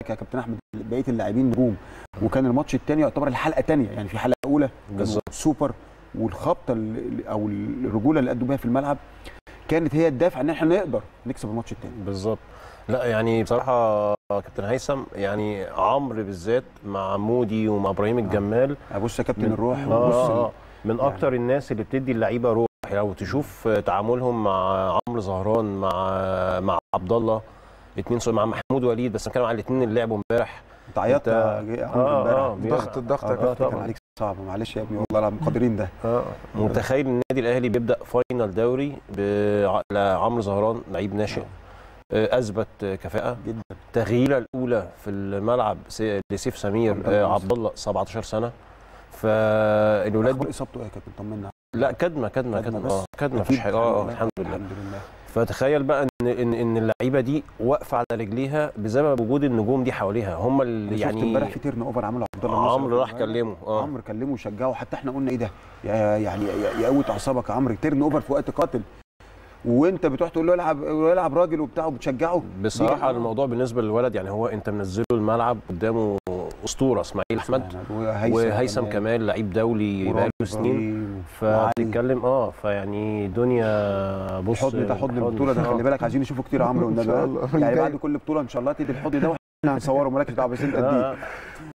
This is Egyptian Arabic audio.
يا كابتن احمد بقيه اللاعبين نجوم وكان الماتش الثاني يعتبر الحلقه ثانيه يعني في حلقه اولى كانوا بالظبط. سوبر والخبطه ال- او الرجوله اللي قدوا بيها في الملعب كانت هي الدافع ان احنا نقدر نكسب الماتش الثاني بالظبط لا يعني بصراحه كابتن هيثم يعني عمرو بالذات مع مودي ومع ابراهيم الجمال بص يا كابتن من- الروح آه وبص آه ال- آه. من اكتر الناس اللي بتدي اللعيبه روح لو تشوف تعاملهم مع عمرو زهران مع مع عبد الله اتنين ص- مع محمود وليد بس بنتكلم على الاثنين اللي لعبوا امبارح انت عيطت أنت- يا عمرو آه، امبارح آه، الضغط الضغط آه، يا آه، كابتن كان طبعا عليك صعب معلش يا ابني والله العظيم قادرين ده اه متخيل النادي الاهلي بيبدا فاينل دوري بعمرو زهران لعيب ناشئ آه، اثبت كفاءه جدا التغييره الاولى في الملعب س- لسيف سمير عبد الله آه، عبد الله 17 سنه فالولاد اخبار اصابته ايه يا كابتن طمنا لا كدمه كدمه كدمة كدمه بس. اه كدمه أكيد. مفيش حاجه اه آه، الحمد لله الحمد لله فتخيل بقى ان ان ان اللعيبه دي واقفه على رجليها بسبب وجود النجوم دي حواليها هم اللي يعني شفت امبارح يعني في تيرن اوفر عمله عبد الله ناصر عمرو راح امبارح. كلمه اه عمرو كلمه وشجعه حتى احنا قلنا ايه ده يا- يعني يا- يقوت اعصابك يا عمرو تيرن اوفر في وقت قاتل وانت بتروح تقول له العب العب راجل وبتاع وبتشجعه بصراحه دي- الموضوع بالنسبه للولد يعني هو انت منزله الملعب قدامه اسطوره اسماعيل احمد وهيثم كمال لعيب دولي بقاله سنين فبتتكلم اه فيعني دنيا بص الحضن ده حضن البطوله ده خلي بالك عايزين نشوفه كتير يا عمرو إن والنبي شاء الله. يعني جاي. بعد كل بطوله ان شاء الله تدي الحضن ده واحنا هنصوره مالكش دعوه بس انت اديه آه.